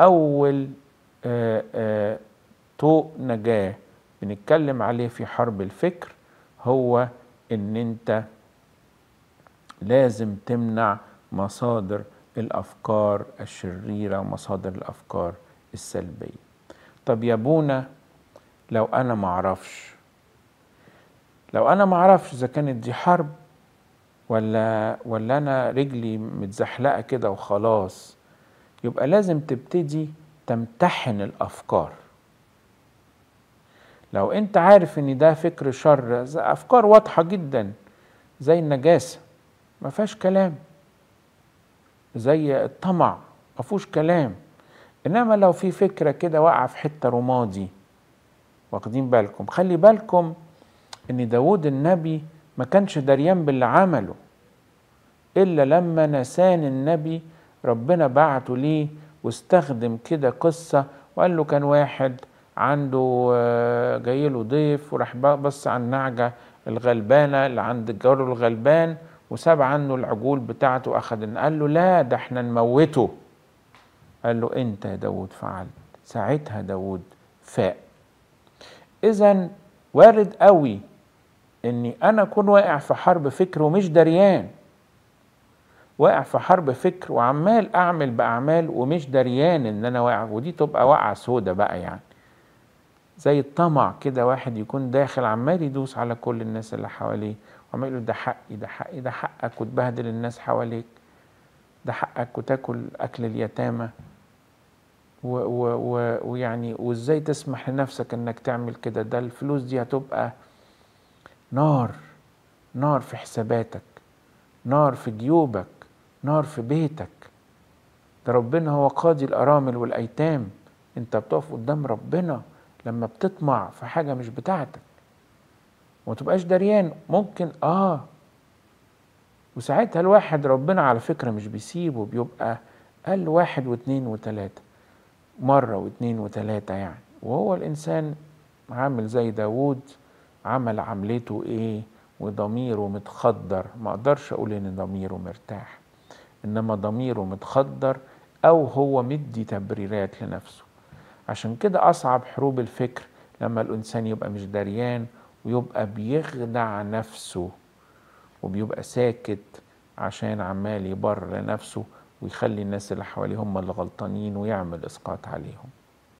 اول آه، آه، طوق نجاه بنتكلم عليه في حرب الفكر هو ان انت لازم تمنع مصادر الافكار الشريره ومصادر الافكار السلبيه طب يا ابونا لو انا معرفش لو انا معرفش اذا كانت دي حرب ولا ولا انا رجلي متزحلقه كده وخلاص يبقى لازم تبتدي تمتحن الافكار لو انت عارف ان ده فكر شر زي افكار واضحه جدا زي النجاسه ما فيهاش كلام زي الطمع ما فيهوش كلام انما لو في فكره كده واقعه في حته رمادي واخدين بالكم خلي بالكم ان داود النبي ما كانش دريان باللي عمله الا لما نسان النبي ربنا بعته ليه واستخدم كده قصه وقال له كان واحد عنده آه، جاي له ضيف وراح بص على النعجه الغلبانه اللي عند جاره الغلبان وساب عنه العجول بتاعته اخذ قال له لا ده احنا نموته قال له انت يا داود فعلت ساعتها داود فاق اذا وارد قوي اني انا اكون واقع في حرب فكر ومش دريان واقع في حرب فكر وعمال اعمل باعمال ومش دريان ان انا واقع ودي تبقى واقعه سودة بقى يعني زي الطمع كده واحد يكون داخل عمال يدوس على كل الناس اللي حواليه وعمال يقول ده حقي ده حقي ده حقك وتبهدل الناس حواليك ده حقك وتاكل اكل اليتامى و- و- و- ويعني وازاي تسمح لنفسك انك تعمل كده ده الفلوس دي هتبقى نار نار في حساباتك نار في جيوبك نار في بيتك ده ربنا هو قاضي الارامل والايتام انت بتقف قدام ربنا لما بتطمع في حاجه مش بتاعتك وما تبقاش دريان ممكن اه وساعتها الواحد ربنا على فكره مش بيسيبه بيبقى قال واحد واثنين وثلاثه مره واثنين وثلاثه يعني وهو الانسان عامل زي داوود عمل عملته ايه وضميره متخدر ما اقدرش اقول ان ضميره مرتاح انما ضميره متخدر او هو مدي تبريرات لنفسه عشان كده اصعب حروب الفكر لما الانسان يبقى مش دريان ويبقى بيخدع نفسه وبيبقى ساكت عشان عمال يبرر لنفسه ويخلي الناس اللي حواليه هم اللي غلطانين ويعمل اسقاط عليهم